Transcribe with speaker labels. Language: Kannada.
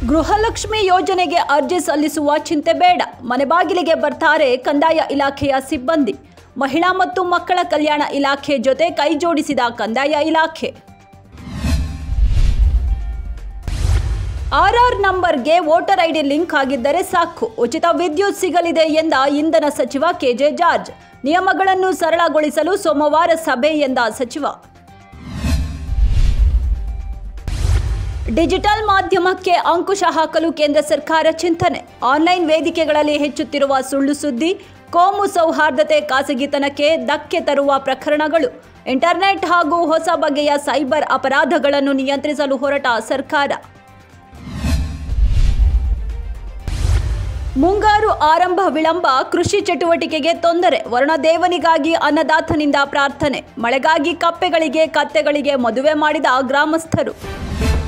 Speaker 1: ಗೃಹಲಕ್ಷ್ಮಿ ಯೋಜನೆಗೆ ಅರ್ಜಿ ಸಲ್ಲಿಸುವ ಚಿಂತೆ ಬೇಡ ಮನೆ ಬಾಗಿಲಿಗೆ ಬರ್ತಾರೆ ಕಂದಾಯ ಇಲಾಖೆಯ ಸಿಬ್ಬಂದಿ ಮಹಿಳಾ ಮತ್ತು ಮಕ್ಕಳ ಕಲ್ಯಾಣ ಇಲಾಖೆ ಜೊತೆ ಕೈಜೋಡಿಸಿದ ಕಂದಾಯ ಇಲಾಖೆ ಆರ್ಆರ್ ನಂಬರ್ಗೆ ವೋಟರ್ ಐಡಿ ಲಿಂಕ್ ಆಗಿದ್ದರೆ ಸಾಕು ಉಚಿತ ವಿದ್ಯುತ್ ಸಿಗಲಿದೆ ಎಂದ ಇಂಧನ ಸಚಿವ ಕೆಜೆ ಜಾರ್ಜ್ ನಿಯಮಗಳನ್ನು ಸರಳಗೊಳಿಸಲು ಸೋಮವಾರ ಸಭೆ ಎಂದ ಸಚಿವ ಡಿಜಿಟಲ್ ಮಾಧ್ಯಮಕ್ಕೆ ಅಂಕುಶ ಹಾಕಲು ಕೇಂದ್ರ ಸರ್ಕಾರ ಚಿಂತನೆ ಆನ್ಲೈನ್ ವೇದಿಕೆಗಳಲ್ಲಿ ಹೆಚ್ಚುತ್ತಿರುವ ಸುಳ್ಳು ಸುದ್ದಿ ಕೋಮು ಸೌಹಾರ್ದತೆ ಖಾಸಗಿತನಕ್ಕೆ ಧಕ್ಕೆ ತರುವ ಪ್ರಕರಣಗಳು ಇಂಟರ್ನೆಟ್ ಹಾಗೂ ಹೊಸ ಬಗೆಯ ಸೈಬರ್ ಅಪರಾಧಗಳನ್ನು ನಿಯಂತ್ರಿಸಲು ಹೊರಟ ಸರ್ಕಾರ ಮುಂಗಾರು ಆರಂಭ ವಿಳಂಬ ಕೃಷಿ ಚಟುವಟಿಕೆಗೆ ತೊಂದರೆ ವರುಣದೇವನಿಗಾಗಿ ಅನ್ನದಾತನಿಂದ ಪ್ರಾರ್ಥನೆ ಮಳೆಗಾಗಿ ಕಪ್ಪೆಗಳಿಗೆ ಕತ್ತೆಗಳಿಗೆ ಮದುವೆ ಮಾಡಿದ ಗ್ರಾಮಸ್ಥರು